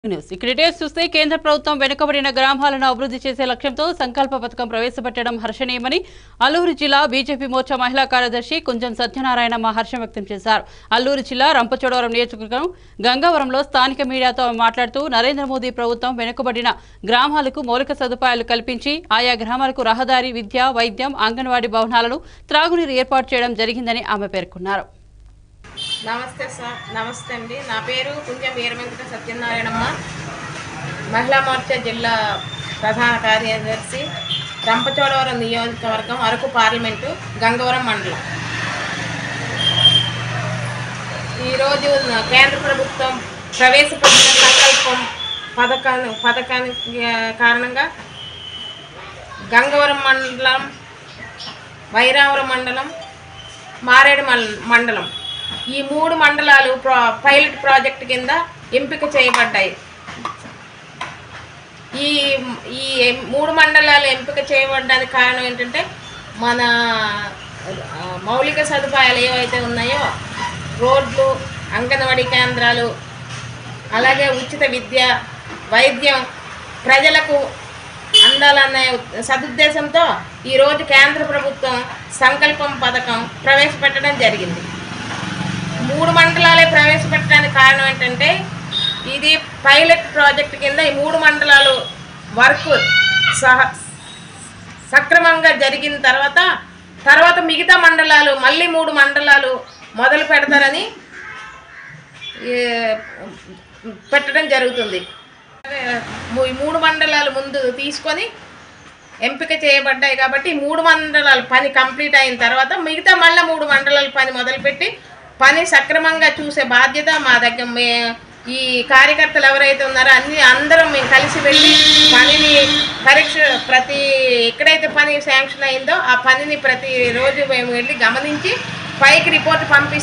news ఇక్కడ details చూస్తే కేంద్ర ప్రభుత్వం వెనుకబడిన గ్రామాలను అభివృద్ధి చేసే లక్ష్యంతో సంకల్ప పథకం ప్రవేశపెట్టడం హర్షణీయమని అల్లూరు జిల్లా బీజేపీ మోర్చా మహిళా కార్యదర్శి కుంజం సత్యనారాయణమ్మ హర్షం వ్యక్తం చేశారు అల్లూరు జిల్లా రంపచోడవరం నియోజకవర్గం గంగవరంలో స్థానిక మీడియాతో ఆమె మాట్లాడుతూ నరేంద్ర మోదీ ప్రభుత్వం వెనుకబడిన గ్రామాలకు మౌలిక సదుపాయాలు కల్పించి ఆయా గ్రామాలకు రహదారి విద్య వైద్యం అంగన్వాడీ భవనాలను త్రాగునీరు ఏర్పాటు చేయడం జరిగిందని ఆమె పేర్కొన్నారు నమస్తే సార్ నమస్తే అండి నా పేరు కుంజం వీరవెంకట సత్యనారాయణమ్మ మహిళా మోర్చా జిల్లా ప్రధాన కార్యదర్శి రంపచోడవరం నియోజకవర్గం అరకు పార్లమెంటు గంగవరం మండలం ఈరోజు నా- కేంద్ర ప్రభుత్వం ప్రవేశపెట్టిన సంకల్పం పథకాన్ని పథకానికి ఆ, కారణంగా గంగవరం మండలం వైరావరం మండలం మారేడు మం- మండలం ఈ మూడు మండలాలు ప్రా పైలట్ ప్రాజెక్ట్ కింద ఎంపిక చేయబడ్డాయి ఈ ఈ మూడు మండలాలు ఎంపిక చేయబడడానికి కారణం ఏంటంటే మన ఆ, మౌలిక సదుపాయాలు ఏవైతే ఉన్నాయో రోడ్లు అంగన్వాడీ కేంద్రాలు అలాగే ఉచిత విద్య వైద్యం ప్రజలకు అందాలనే సదుద్దేశంతో ఈరోజు కేంద్ర ప్రభుత్వం సంకల్పం పథకం ప్రవేశపెట్టడం జరిగింది మూడు మండలాలే ప్రవేశపెట్టడానికి కారణం ఏంటంటే ఇది పైలట్ ప్రాజెక్ట్ కింద ఈ మూడు మండలాలు వర్క్ సహ సక్రమంగా జరిగిన తర్వాత తర్వాత మిగతా మండలాలు మళ్ళీ మూడు మండలాలు మొదలు పెడతారని ఏ, పెట్టడం జరుగుతుంది ము- ఈ మూడు మండలాలు ముందు తీసుకొని ఎంపిక చేయబడ్డాయి కాబట్టి ఈ మూడు మండలాలు పని కంప్లీట్ అయిన తర్వాత మిగతా మళ్ళీ మూడు మండలాల పని మొదలుపెట్టి పని సక్రమంగా చూసే బాధ్యత మా దగ్గర మే ఈ కార్యకర్తలు ఎవరైతే ఉన్నారో అన్ని అందరం మేము కలిసి వెళ్ళి పనిని పరీక్ష ప్రతి ఎక్కడైతే పని శాంక్షన్ అయిందో ఆ పనిని ప్రతి రోజు మేము వెళ్ళి గమనించి పైకి రిపోర్ట్ పంపిస్తాం